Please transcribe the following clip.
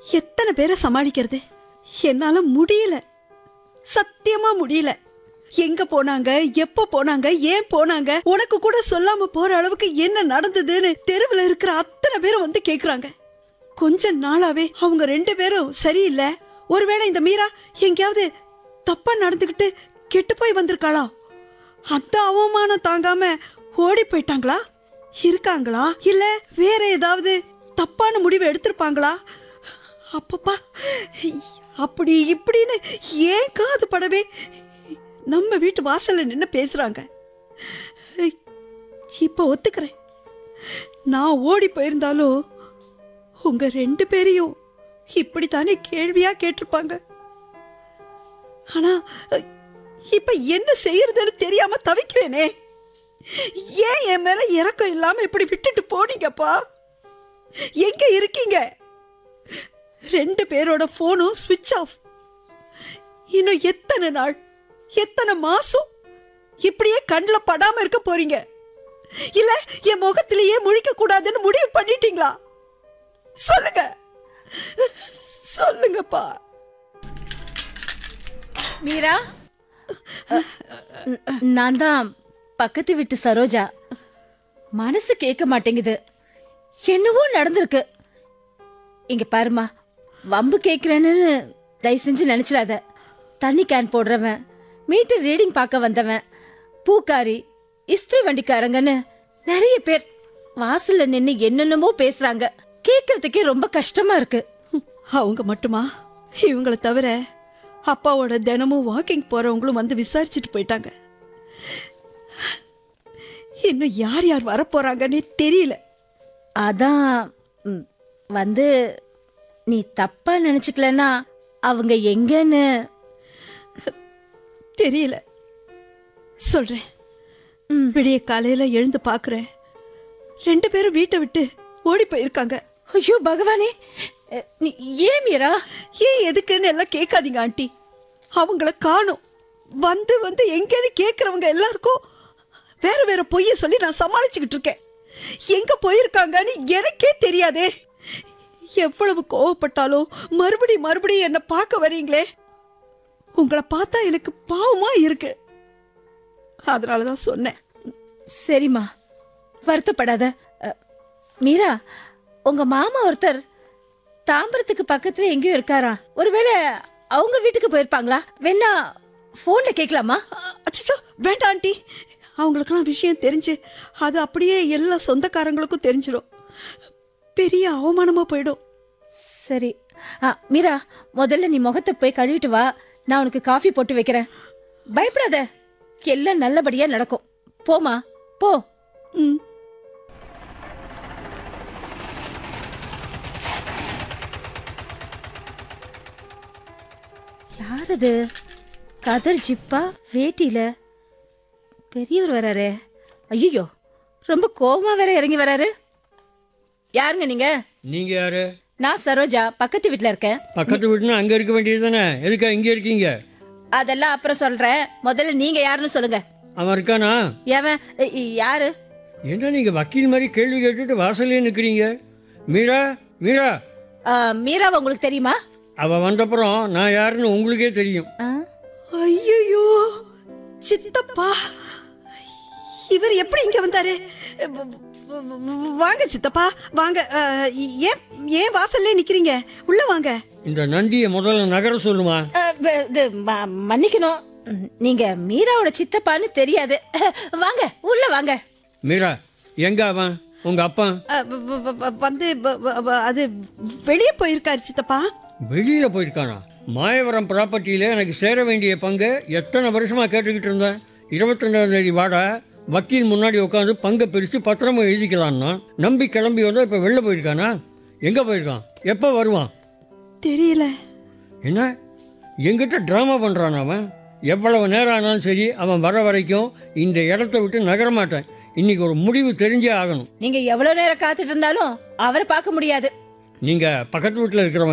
எத்தனை பேரை சமாளிக்கிறது என்னால முடியல சத்தியமா முடியல எங்க போனாங்க எப்ப போனாங்க ஏன் போனாங்க உனக்கு கூட சொல்லாம போற அளவுக்கு என்ன நடந்ததுன்னு தெருவுல இருக்கிற அத்தனை பேரும் வந்து கேக்குறாங்க கொஞ்ச நாளாவே அவங்க ரெண்டு பேரும் சரியில்லை ஒருவேளை இந்த மீரா எங்கேயாவது தப்பா நடந்துகிட்டு கெட்டு போய் வந்திருக்காளா அந்த அவமானம் தாங்காம ஓடி போயிட்டாங்களா இருக்காங்களா இல்ல வேற ஏதாவது தப்பான முடிவு எடுத்திருப்பாங்களா அப்பப்பா அப்படி இப்படின்னு ஏன் காது படவே நம்ம வீட்டு வாசல்ல நின்று பேசுறாங்க இப்ப ஒத்துக்கிறேன் நான் ஓடி போயிருந்தாலும் உங்க ரெண்டு பேரையும் இப்படித்தானே கேள்வியா கேட்டிருப்பாங்க ஆனா இப்ப என்ன செய்யறதுன்னு தெரியாம தவிக்கிறேனே ஏன் என் மேல இறக்கம் இல்லாம இப்படி விட்டுட்டு போனீங்கப்பா எங்க இருக்கீங்க ரெண்டு பேரோட போனும் ஸ்விட்ச் ஆஃப் இன்னும் எத்தனை நாள் எத்தனை மாசம் இப்படியே கண்ணில் படாம இருக்க போறீங்க இல்ல என் முகத்திலேயே முழிக்க கூடாதுன்னு முடிவு பண்ணிட்டீங்களா சொல்லுங்க சொல்லுங்கப்பா மீரா ந- நான் தான் பக்கத்து வீட்டு சரோஜா மனசு கேட்க மாட்டேங்குது என்னவோ நடந்திருக்கு இங்க பாருமா வம்பு கேட்கிறேன்னு தயவு செஞ்சு நினைச்சிடாத தண்ணி கேன் போடுறவன் மீட்டர் ரீடிங் பார்க்க வந்தவன் பூக்காரி இஸ்திரி வண்டிக்காரங்கன்னு நிறைய பேர் வாசல்ல நின்னு என்னென்னமோ பேசுறாங்க கேட்கறதுக்கே ரொம்ப கஷ்டமா இருக்கு அவங்க மட்டுமா இவங்கள தவிர அப்பாவோட தினமும் வாக்கிங் போறவங்களும் வந்து விசாரிச்சுட்டு போயிட்டாங்க இன்னும் யார் யார் வரப்போறாங்கன்னே தெரியல அதான் ம், வந்து நீ தப்பா நினைச்சுக்கலன்னா அவங்க எங்கன்னு தெரியல சொல்றேன் விடிய காலையில எழுந்து பாக்குறேன் ரெண்டு பேரும் வீட்டை விட்டு ஓடி போயிருக்காங்க ஐயோ பகவானே அ, நீ ஏன் மீரா ஏன் எதுக்குன்னு எல்லாம் கேட்காதீங்க ஆண்டி அவங்கள காணும் வந்து வந்து எங்கன்னு கேக்குறவங்க எல்லாருக்கும் வேற வேற பொய்ய சொல்லி நான் சமாளிச்சுக்கிட்டு இருக்கேன் எங்க போயிருக்காங்கன்னு எனக்கே தெரியாதே எவ்வளவு கோவப்பட்டாலும் மறுபடி மறுபடியும் என்ன பார்க்க வரீங்களே உங்களை பார்த்தா எனக்கு பாவமா இருக்கு அதனாலதான் சொன்னேன் சரிம்மா வருத்தப்படாத அ, மீரா உங்க மாமா ஒருத்தர் தாம்பரத்துக்கு பக்கத்துல எங்கேயோ இருக்காரா ஒருவேளை அவங்க வீட்டுக்கு போயிருப்பாங்களா வேணா போன்ல கேட்கலாமா அச்சோ வேண்டாம் ஆண்டி அவங்களுக்கெல்லாம் விஷயம் தெரிஞ்சு அது அப்படியே எல்லா சொந்தக்காரங்களுக்கும் தெரிஞ்சிடும் பெரிய அவமானமா போயிடும் சரி ஆ, மீரா முதல்ல நீ முகத்தை போய் கழுவிட்டு வா நான் உனக்கு காஃபி போட்டு வைக்கிறேன் பயப்படாத எல்லாம் நல்லபடியா நடக்கும் போமா போ ம் யார் அது கதர் ஜிப்பா வேட்டியில பெரியவர் வராரு ஐயோ ரொம்ப கோவமா வேற இறங்கி வராரு யாருங்க நீங்க நீங்க யாரு நான் சரோஜா பக்கத்து வீட்ல இருக்கேன் பக்கத்து வீட்டுனா அங்க இருக்க வேண்டியது தானே எதுக்கா இங்க இருக்கீங்க அதெல்லாம் அப்புறம் சொல்றேன் முதல்ல நீங்க யாருன்னு சொல்லுங்க அவன் இருக்கானா ஏவன் இ- இ- யாரு என்ன நீங்க வக்கீல் மாதிரி கேள்வி கேட்டுட்டு வாசல்லே நிக்கிறீங்க மீரா மீரா ஆ, மீராவை உங்களுக்கு தெரியுமா அவ வந்தப்புறம் நான் யாருன்னு உங்களுக்கே தெரியும் ஆ? ஐயோ சித்தப்பா இவர் எப்படி இங்க வந்தாரு வ- வ- வ- வாங்க சித்தப்பா வாங்க அஹ், ஏன் ஏன் வாசல்ல நிக்கிறீங்க உள்ள வாங்க இந்த நந்தியை முதல்ல நகர சொல்லுமா ஆ, வ- இது ம- மன்னிக்கணும் ம், நீங்க மீராவோட சித்தப்பான்னு தெரியாது வாங்க உள்ள வாங்க மீரா எங்க அவன் உங்க அப்பா அஹ், வ- வ- வ- வந்து வ- வ- வ- அது வெளியே போயிருக்காரு சித்தப்பா வெளியில போயிருக்கானா மாயவரம் ப்ராப்பர்ட்டியில எனக்கு சேர வேண்டிய பங்கு எத்தனை வருஷமா கேட்டுக்கிட்டு இருந்தேன் இருபத்தொன்னாம் தேதி வாடா வக்கீல் முன்னாடி உட்காந்து பங்கை பிரித்து பத்திரமா எழுதிக்கலான்னா நம்பி கிளம்பி வந்தா இப்போ வெளில போயிருக்கானா எங்கே போயிருக்கான் எப்போ வருவான் தெரியல என்ன எங்கிட்ட ட்ராமா பண்ணுறான் அவன் எவ்வளவு நேரம் ஆனாலும் சரி அவன் வர வரைக்கும் இந்த இடத்த விட்டு நகர மாட்டேன் இன்னைக்கு ஒரு முடிவு தெரிஞ்சே ஆகணும் நீங்க எவ்வளவு நேரம் காத்துட்டு இருந்தாலும் அவரை பார்க்க முடியாது நீங்கள் பக்கத்து வீட்டில் இருக்கிறவங்க